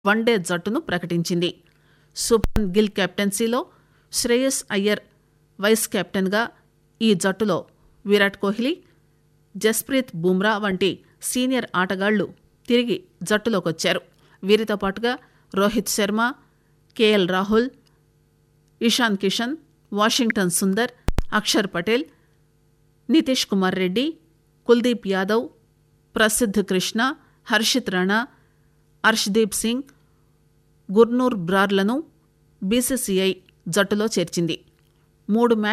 one day జట్టును ప్రకటించింది శుభ్మన్ గిల్ కెప్టెన్సీలో శ్రేయస్ అయ్యర్ వైస్ కెప్టెన్గా ఈ జట్టులో విరాట్ కోహ్లీ జస్ప్రీత్ బుమ్రా వంటి సీనియర్ ఆటగాళ్లు తిరిగి జట్టులోకొచ్చారు వీరితో పాటుగా రోహిత్ శర్మ కేఎల్ రాహుల్ ఇషాన్ కిషన్ వాషింగ్టన్ సుందర్ అక్షర్ పటేల్ నితీష్ కుమార్ రెడ్డి కుల్దీప్ యాదవ్ ప్రసిద్ధ్ కృష్ణ హర్షిత్ రాణా హర్షదీప్ సింగ్ గుర్నూర్ బ్రార్లను బీసీసీఐ జట్టులో చేర్చింది మూడు మ్యాచ్